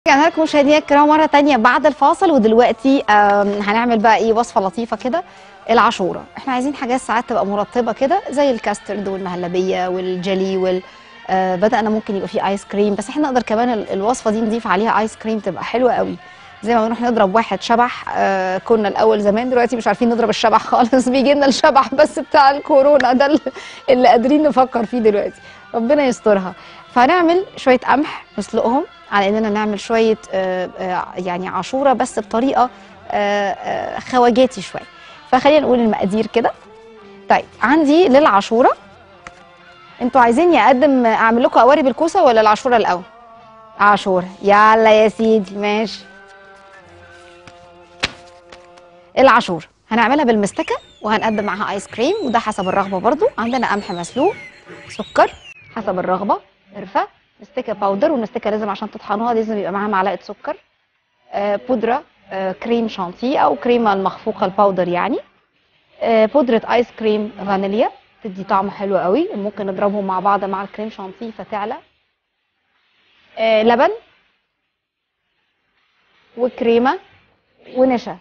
رجعنا لكم مشاهدينا الكرام مره تانية بعد الفاصل ودلوقتي آم، هنعمل بقى ايه وصفه لطيفه كده العاشوره احنا عايزين حاجات ساعات تبقى مرطبه كده زي الكاسترد والمهلبيه والجلي وال آه بدأنا ممكن يبقى فيه ايس كريم بس احنا نقدر كمان ال- الوصفه دي نضيف عليها ايس كريم تبقى حلوه قوي زي ما بنروح نضرب واحد شبح آه كنا الاول زمان دلوقتي مش عارفين نضرب الشبح خالص بيجي لنا الشبح بس بتاع الكورونا ده اللي- اللي قادرين نفكر فيه دلوقتي ربنا يسترها فهنعمل شويه قمح نسلقهم على اننا نعمل شويه آه آه يعني عاشوره بس بطريقه آه آه خواجاتي شويه فخلينا نقول المقادير كده طيب عندي للعاشوره انتوا عايزين اقدم اعمل لكم قوارب الكوسه ولا العاشوره الاول عاشوره يلا يا سيدي ماشي العاشوره هنعملها بالمستكه وهنقدم معاها ايس كريم وده حسب الرغبه برضو عندنا قمح مسلوق سكر حسب الرغبه قرفه مستكه باودر والمستكه لازم عشان تطحنوها لازم يبقى معاها معلقه سكر آه بودره آه كريم شانتيه او كريمه المخفوقه الباودر يعني آه بودره ايس كريم فانيليا تدي طعم حلو قوي وممكن نضربهم مع بعض مع الكريم شانتيه فتعلى آه لبن وكريمه ونشا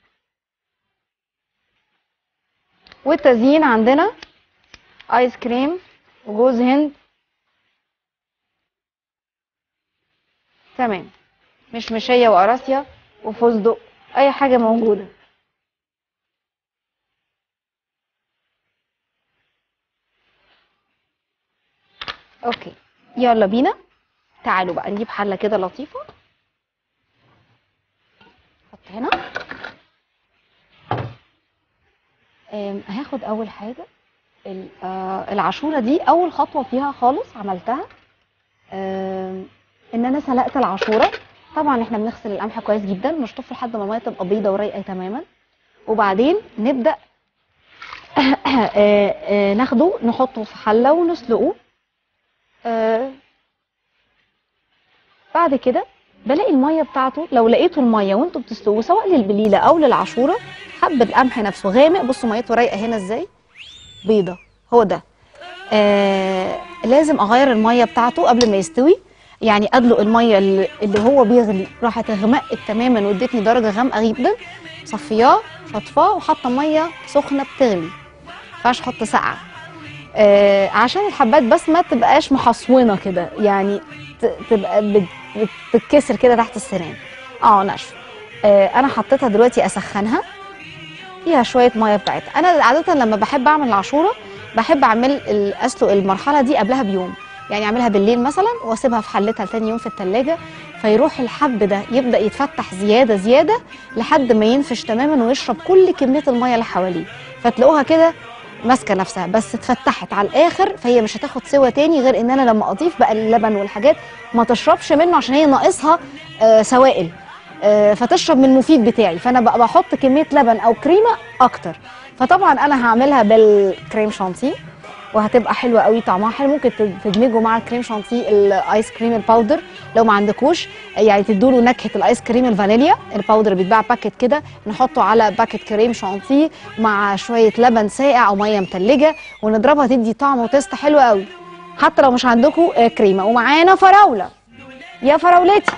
والتزيين عندنا ايس كريم وجوز هند تمام مشمشيه وقراصيا وفستق اي حاجه موجوده اوكي يلا بينا تعالوا بقى نجيب حله كده لطيفه حط هنا آم، هاخد اول حاجه ال- آه، العاشوره دي اول خطوه فيها خالص عملتها آم، ان انا سلقت العاشوره طبعا احنا بنغسل القمح كويس جدا نشطفه لحد ما الميه تبقى بيضه ورايقه تماما وبعدين نبدا آه، آه، ناخده نحطه في حله ونسلقه آه، بعد كده بلاقي الميه بتاعته لو لقيتوا الميه وانتوا بتسلقوه سواء للبليله او للعاشوره حب القمح نفسه غامق بصوا ميته رايقه هنا ازاي بيضه هو ده آه لازم اغير الميه بتاعته قبل ما يستوي يعني ادلق الميه اللي اللي هو بيغلي راحت غمقت تماما وادتني درجه غامقه جدا صفياه شطفاه وحاطه ميه سخنه بتغلي ينفعش احط ساقعه آه عشان الحبات بس ما تبقاش محصونه كده يعني ت- تبقى بت- بتتكسر كده تحت السنان اه ناشفه آه انا حطيتها دلوقتي اسخنها فيها شويه ميه بتاعتها انا عاده لما بحب اعمل العاشوره بحب اعمل ال- اسلق المرحله دي قبلها بيوم يعني اعملها بالليل مثلا واسيبها في حلتها تاني يوم في التلاجة فيروح الحب ده يبدا يتفتح زياده زياده لحد ما ينفش تماما ويشرب كل كميه الميه اللي حواليه فتلاقوها كده ماسكه نفسها بس اتفتحت على الاخر فهي مش هتاخد سوا تاني غير ان انا لما اضيف بقى اللبن والحاجات ما تشربش منه عشان هي ناقصها آه سوائل آه، فتشرب من المفيد بتاعي فانا بقى بحط كميه لبن او كريمه اكتر فطبعا انا هعملها بالكريم شانتيه وهتبقى حلوه قوي طعمها حلو ممكن تد- تدمجوا مع الكريم شانتيه الايس كريم الباودر لو ما عندكوش يعني تدوا له نكهه الايس كريم الفانيليا الباودر بيتباع باكت كده نحطه على باكت كريم شانتيه مع شويه لبن ساقع او ميه متلجه ونضربها تدي طعم وتست حلو قوي حتى لو مش عندكم آه، كريمه ومعانا فراوله يا فراولتي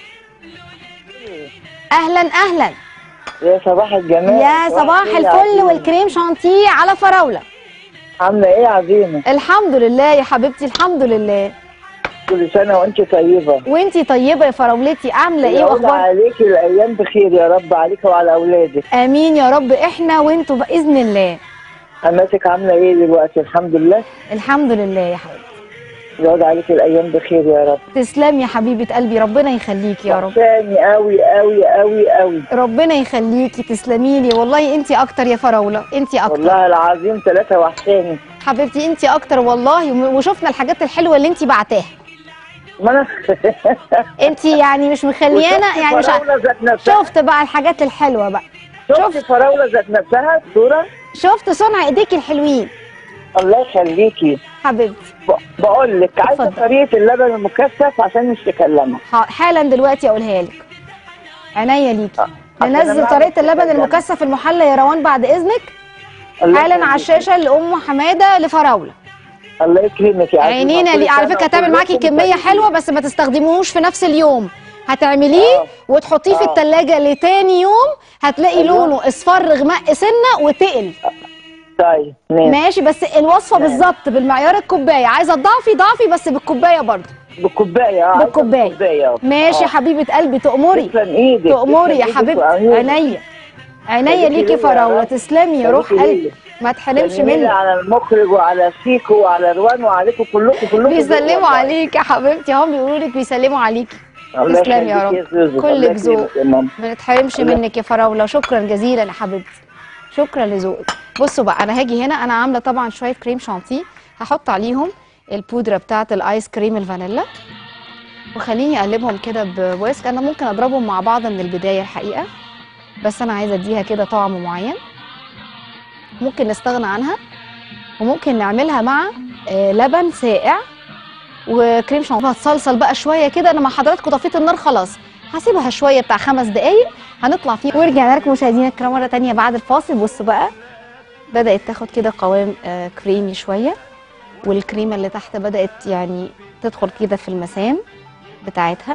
اهلا اهلا يا صباح الجمال يا صباح الخير يا الفل عزيمة. والكريم شانتيه على فراوله عامله ايه يا عزيمه الحمد لله يا حبيبتي الحمد لله كل سنه وانت طيبه وانتي طيبه يا فراولتي عامله ايه يعود واخبار عليكي الايام بخير يا رب عليك وعلى اولادك امين يا رب احنا وانتوا باذن الله حماتك عامله ايه دلوقتي الحمد لله الحمد لله يا حبيبتي يعود عليك الايام بخير يا رب تسلم يا حبيبه قلبي ربنا يخليكي يا رب وحشاني قوي قوي قوي قوي ربنا يخليكي تسلمي لي والله انتي اكتر يا فراوله انتي اكتر والله العظيم ثلاثه وحشاني حبيبتي انتي اكتر والله وم- وشفنا الحاجات الحلوه اللي انتي بعتاها ما انا انتي يعني مش مخليانا يعني مش ع- فراوله ذات نفسها شفت بقى الحاجات الحلوه بقى شفت فراوله ذات نفسها صوره شفت صنع ايديكي الحلوين الله يخليكي حبيبتي ب- بقول لك عايزه اتفضل. طريقه اللبن المكثف عشان مش تكلمها ح- حالا دلوقتي اقولها لك عينيا ليكي عشان ننزل أنا طريقه أعرف اللبن أتكلم. المكثف المحلى يا روان بعد اذنك الله حالا على يخليكي. الشاشه لام حماده لفراوله الله يكرمك يا عزيزة. عينينا كل لي على سنة فكره تعمل معاكي وكلكم كميه طيبين. حلوه بس ما تستخدموهوش في نفس اليوم هتعمليه آه. وتحطيه في آه. التلاجة لتاني يوم هتلاقي أيوة. لونه اصفر غمق سنه وتقل طيب ماشي ماشي بس الوصفه ماشي. بالظبط بالمعيار الكوبايه عايزه تضعفي ضعفي بس بالكوبايه برضه بالكوبايه اه بالكوبايه. بالكوبايه ماشي يا آه. حبيبه قلبي تؤمري تسلم ايدك تؤمري يا تسلم إيدك حبيبتي وعيونك. عينيا عينيا خليكي ليكي ليا يا فراوله رب. تسلمي يا روح خليكي قلبي ليا. ما تحرمش سلمي لي منك على المخرج وعلى شيكو وعلى روان وعليكم كلكم كلكم بيسلموا والله. عليك يا حبيبتي هم بيقولوا لك بيسلموا عليكي الله تسلمي يا يخليك رب. زوزو. كلك الله ذوق. يكرمك يا ماما. ما نتحرمش الله. منك يا فراوله شكرا جزيلا يا حبيبتي شكرا لذوقك بصوا بقى انا هاجي هنا انا عامله طبعا شويه كريم شانتيه هحط عليهم البودره بتاعه الايس كريم الفانيلا وخليني اقلبهم كده بويسك انا ممكن اضربهم مع بعض من البدايه الحقيقه بس انا عايزه اديها كده طعم معين ممكن نستغنى عنها وممكن نعملها مع آه، لبن ساقع وكريم شانتيه هتصلصل بقى شويه كده انا مع حضراتكم طفيت النار خلاص هسيبها شويه بتاع خمس دقايق هنطلع فيه ورجعنا لكم مشاهدينا الكرام مره تانية بعد الفاصل بصوا بقى بدات تاخد كده قوام آه، كريمي شويه والكريمه اللي تحت بدات يعني تدخل كده في المسام بتاعتها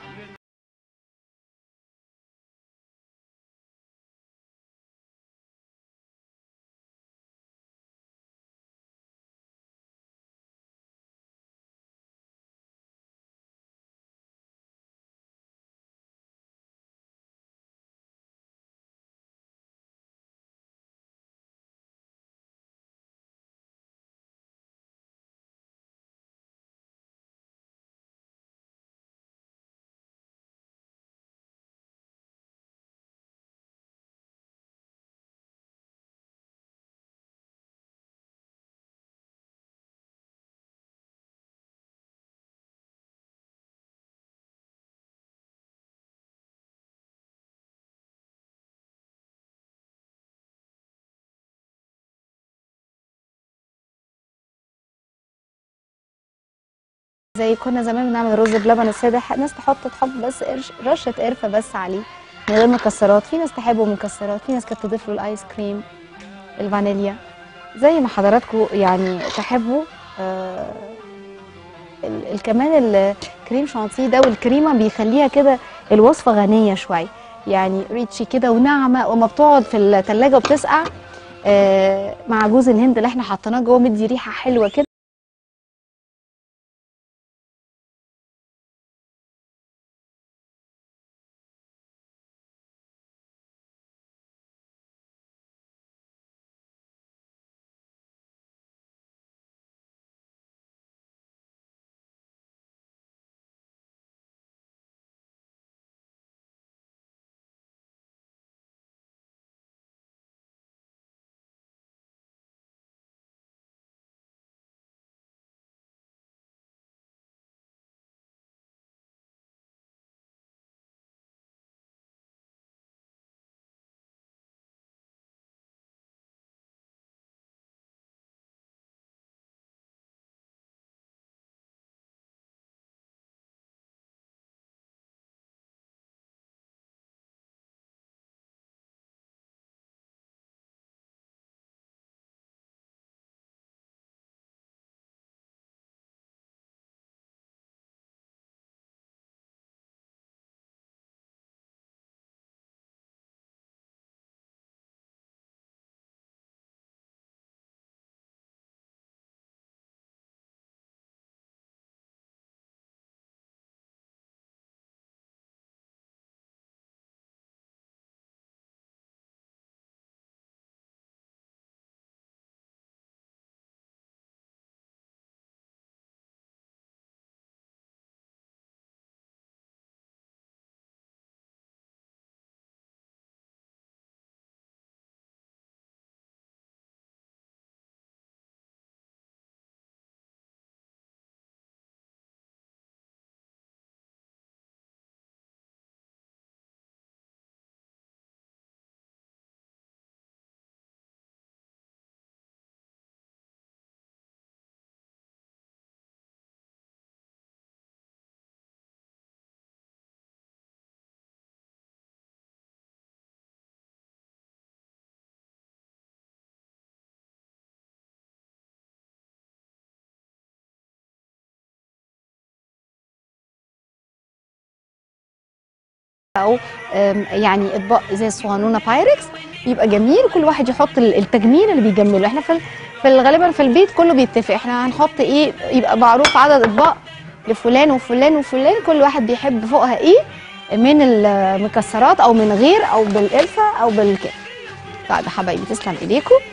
زي كنا زمان بنعمل رز بلبن الساده ناس تحط تحط بس قرش رشه قرفه بس عليه من غير مكسرات في ناس تحبه مكسرات في ناس كانت تضيف له الايس كريم الفانيليا زي ما حضراتكم يعني تحبوا آه ال- ال- كمان الكريم شانتيه ده والكريمه بيخليها كده الوصفه غنيه شويه يعني ريتشي كده وناعمه وما بتقعد في الثلاجه وبتسقع آه مع جوز الهند اللي احنا حطيناه جوه مدي ريحه حلوه كده او آم، يعني اطباق زي الصغنونه بايركس يبقى جميل كل واحد يحط ال- التجميل اللي بيجمله احنا في ال- في ال- غالبا في البيت كله بيتفق احنا هنحط ايه يبقى معروف عدد اطباق لفلان وفلان وفلان كل واحد بيحب فوقها ايه من المكسرات او من غير او بالقرفه او بالكده طيب يا حبايبي تسلم ايديكم